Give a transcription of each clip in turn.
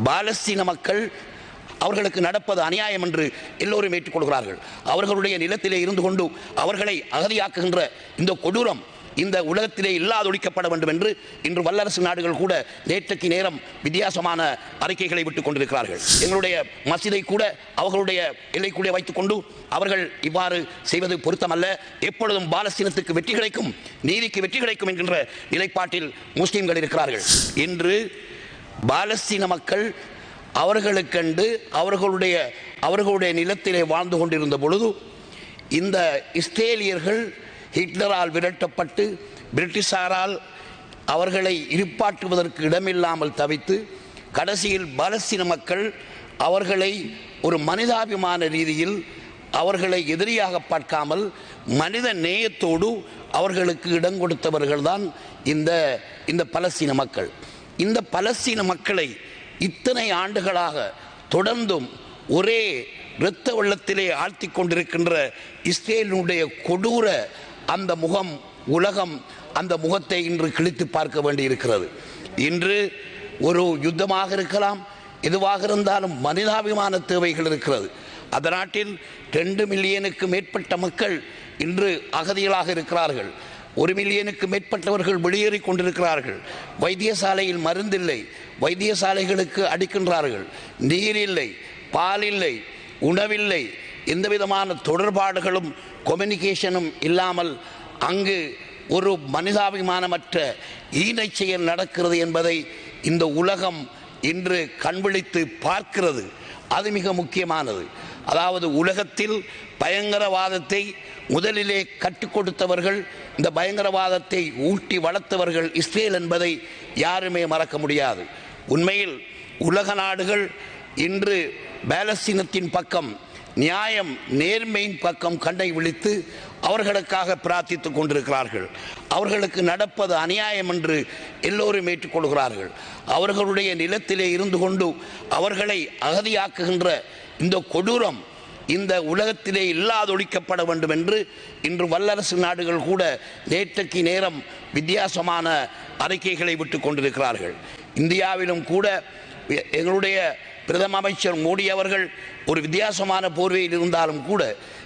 பாலஸ்தீன மக்கள் அவர்களுக்கு நடப்பது அநியாயம் என்று எல்லோரும் ஏற்றுக்கொள்கிறார்கள் அவர்களுடைய நிலத்திலே இருந்து கொண்டு அவர்களை அகதியாக்குகின்ற இந்த கொடூரம் இந்த உலகத்திலே இல்லாதொழிக்கப்பட வேண்டும் என்று இன்று வல்லரசு நாடுகள் கூட நேற்றைக்கு நேரம் வித்தியாசமான அறிக்கைகளை விட்டுக் கொண்டிருக்கிறார்கள் எங்களுடைய மசிதை கூட அவர்களுடைய எல்லைக்குள்ளே வைத்துக் கொண்டு அவர்கள் இவ்வாறு செய்வது பொருத்தமல்ல எப்பொழுதும் பாலஸ்தீனத்துக்கு வெற்றி கிடைக்கும் நீதிக்கு வெற்றி கிடைக்கும் என்கின்ற நிலைப்பாட்டில் முஸ்லிம்கள் இருக்கிறார்கள் இன்று பாலஸ்தீன மக்கள் அவர்களுக்கென்று அவர்களுடைய அவர்களுடைய நிலத்திலே வாழ்ந்து கொண்டிருந்த பொழுது இந்த இஸ்ரேலியர்கள் ஹிட்லரால் விரட்டப்பட்டு பிரிட்டிஷாரால் அவர்களை இருப்பாற்றுவதற்கு இடமில்லாமல் தவித்து கடைசியில் பாலஸ்தீன மக்கள் அவர்களை ஒரு மனிதாபிமான ரீதியில் அவர்களை எதிரியாக பார்க்காமல் மனித நேயத்தோடு அவர்களுக்கு இடம் கொடுத்தவர்கள்தான் இந்த இந்த பலஸ்தீன மக்கள் இந்த பலஸ்தீன மக்களை இத்தனை ஆண்டுகளாக தொடர்ந்தும் ஒரே இரத்த வெள்ளத்திலே ஆழ்த்தி கொண்டிருக்கின்ற இஸ்ரேலினுடைய கொடூர அந்த முகம் உலகம் அந்த முகத்தை இன்று கிழித்து பார்க்க வேண்டியிருக்கிறது இன்று ஒரு யுத்தமாக இருக்கலாம் எதுவாக இருந்தாலும் மனிதாபிமான தேவைகள் இருக்கிறது அந்த நாட்டில் ரெண்டு மில்லியனுக்கு மேற்பட்ட மக்கள் இன்று அகதிகளாக இருக்கிறார்கள் ஒரு மில்லியனுக்கு மேற்பட்டவர்கள் வெளியேறி கொண்டிருக்கிறார்கள் வைத்தியசாலையில் மருந்தில்லை வைத்தியசாலைகளுக்கு அடிக்கின்றார்கள் நீர் இல்லை பால் இல்லை உணவில்லை எந்த விதமான தொடர்பாடுகளும் கம்யூனிகேஷனும் இல்லாமல் அங்கு ஒரு மனிதாபிமானமற்ற ஈனை செயல் நடக்கிறது என்பதை இந்த உலகம் இன்று கண்விழித்து பார்க்கிறது அது மிக முக்கியமானது அதாவது உலகத்தில் பயங்கரவாதத்தை முதலிலே கற்றுக் கொடுத்தவர்கள் இந்த பயங்கரவாதத்தை ஊட்டி வளர்த்தவர்கள் இஸ்ரேல் என்பதை யாருமே மறக்க முடியாது உண்மையில் உலக நாடுகள் இன்று பாலஸ்தீனத்தின் பக்கம் நியாயம் நேர்மையின் பக்கம் கண்ணை விழித்து அவர்களுக்காக பிரார்த்தித்துக் கொண்டிருக்கிறார்கள் அவர்களுக்கு நடப்பது அநியாயம் என்று எல்லோரும் ஏற்றுக்கொள்கிறார்கள் அவர்களுடைய நிலத்திலே இருந்து கொண்டு அவர்களை அகதியாக்குகின்ற இந்த கொடூரம் இந்த உலகத்திலே இல்லாதொழிக்கப்பட வேண்டும் என்று இன்று வல்லரசு நாடுகள் கூட நேற்றைக்கு நேரம் வித்தியாசமான அறிக்கைகளை விட்டு கொண்டிருக்கிறார்கள் இந்தியாவிலும் கூட எ- எங்களுடைய பிரதம அமைச்சர் மோடி அவர்கள் ஒரு வித்தியாசமான போர்வையில் இருந்தாலும் கூட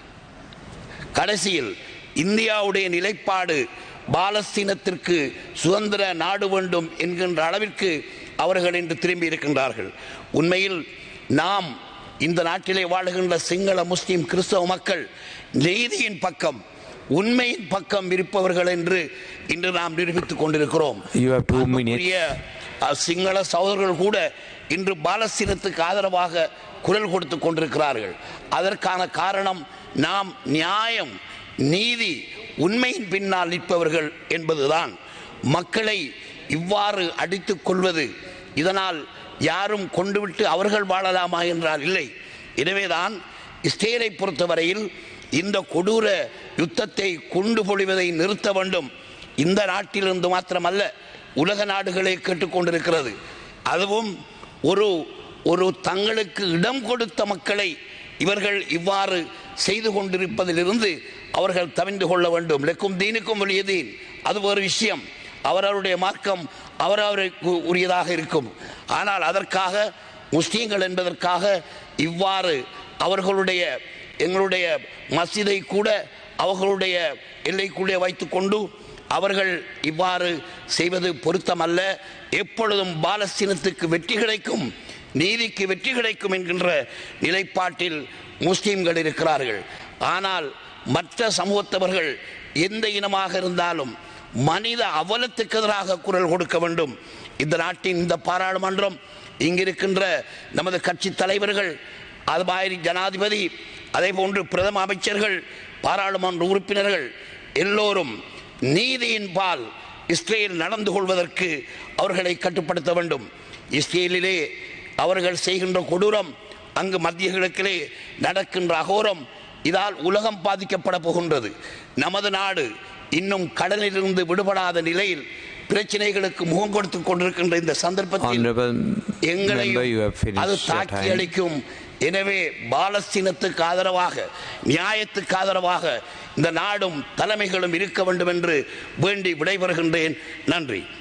கடைசியில் இந்தியாவுடைய நிலைப்பாடு பாலஸ்தீனத்திற்கு சுதந்திர நாடு வேண்டும் என்கின்ற அளவிற்கு அவர்கள் இன்று திரும்பி இருக்கின்றார்கள் உண்மையில் நாம் இந்த நாட்டிலே வாழுகின்ற சிங்கள முஸ்லிம் கிறிஸ்தவ மக்கள் நீதியின் பக்கம் உண்மையின் பக்கம் இருப்பவர்கள் என்று இன்று நாம் நிரூபித்துக் கொண்டிருக்கிறோம் You have two minutes. அன்புக்குரிய, அஹ், சிங்கள சகோதரர்கள் கூட இன்று பாலஸ்தீனத்துக்கு ஆதரவாக குரல் கொடுத்து கொண்டிருக்கிறார்கள் அதற்கான காரணம் நாம் நியாயம் நீதி உண்மையின் பின்னால் நிற்பவர்கள் என்பதுதான் மக்களை இவ்வாறு அடித்துக் கொள்வது இதனால் யாரும் கொண்டுவிட்டு அவர்கள் வாழலாமா என்றால் இல்லை எனவேதான் இஸ்ரேலை பொறுத்தவரையில் இந்த கொடூர யுத்தத்தை கொண்டு பொழிவதை நிறுத்த வேண்டும் இந்த நாட்டிலிருந்து மாத்திரமல்ல உலக நாடுகளே கேட்டுக்கொண்டிருக்கிறது அதுவும் ஒரு ஒரு தங்களுக்கு இடம் கொடுத்த மக்களை இவர்கள் இவ்வாறு செய்து கொண்டிருப்பதிலிருந்து அவர்கள் தவிந்து கொள்ள வேண்டும் லெக்கும் தீனுக்கும் வெளியதீன் அது ஒரு விஷயம் அவரவருடைய மார்க்கம் அவரவருக்கு உரியதாக இருக்கும் ஆனால் அதற்காக முஸ்லீம்கள் என்பதற்காக இவ்வாறு அவர்களுடைய எங்களுடைய மஸ்ஜிதை கூட அவர்களுடைய எல்லைக்குள்ளே வைத்துக்கொண்டு அவர்கள் இவ்வாறு செய்வது பொருத்தமல்ல எப்பொழுதும் பாலஸ்தீனத்துக்கு வெற்றி கிடைக்கும் நீதிக்கு வெற்றி கிடைக்கும் என்கின்ற நிலைப்பாட்டில் முஸ்லீம்கள் இருக்கிறார்கள் ஆனால் மற்ற சமூகத்தவர்கள் எந்த இனமாக இருந்தாலும் மனித அவலத்துக்கு எதிராக குரல் கொடுக்க வேண்டும் இந்த நாட்டின் இந்த பாராளுமன்றம் இங்கிருக்கின்ற நமது கட்சி தலைவர்கள் அது மாதிரி ஜனாதிபதி அதே போன்று பிரதம அமைச்சர்கள் பாராளுமன்ற உறுப்பினர்கள் எல்லோரும் நீதியின் பால் இஸ்ரேல் நடந்து கொள்வதற்கு அவர்களை கட்டுப்படுத்த வேண்டும் இஸ்ரேலிலே அவர்கள் செய்கின்ற கொடூரம் அங்கு மத்திய கிழக்கிலே நடக்கின்ற அகோரம் இதால் உலகம் பாதிக்கப்பட போகின்றது நமது நாடு இன்னும் கடலிலிருந்து விடுபடாத நிலையில் பிரச்சனைகளுக்கு முகம் கொடுத்துக் கொண்டிருக்கின்ற இந்த சந்தர்ப்பத்தில் Honorable எங்களையும் member, you have finished அது your தாக்கி time. அளிக்கும் எனவே பாலஸ்தீனத்துக்கு ஆதரவாக நியாயத்துக்கு ஆதரவாக இந்த நாடும் தலைமைகளும் இருக்க வேண்டும் என்று வேண்டி விடைபெறுகின்றேன் நன்றி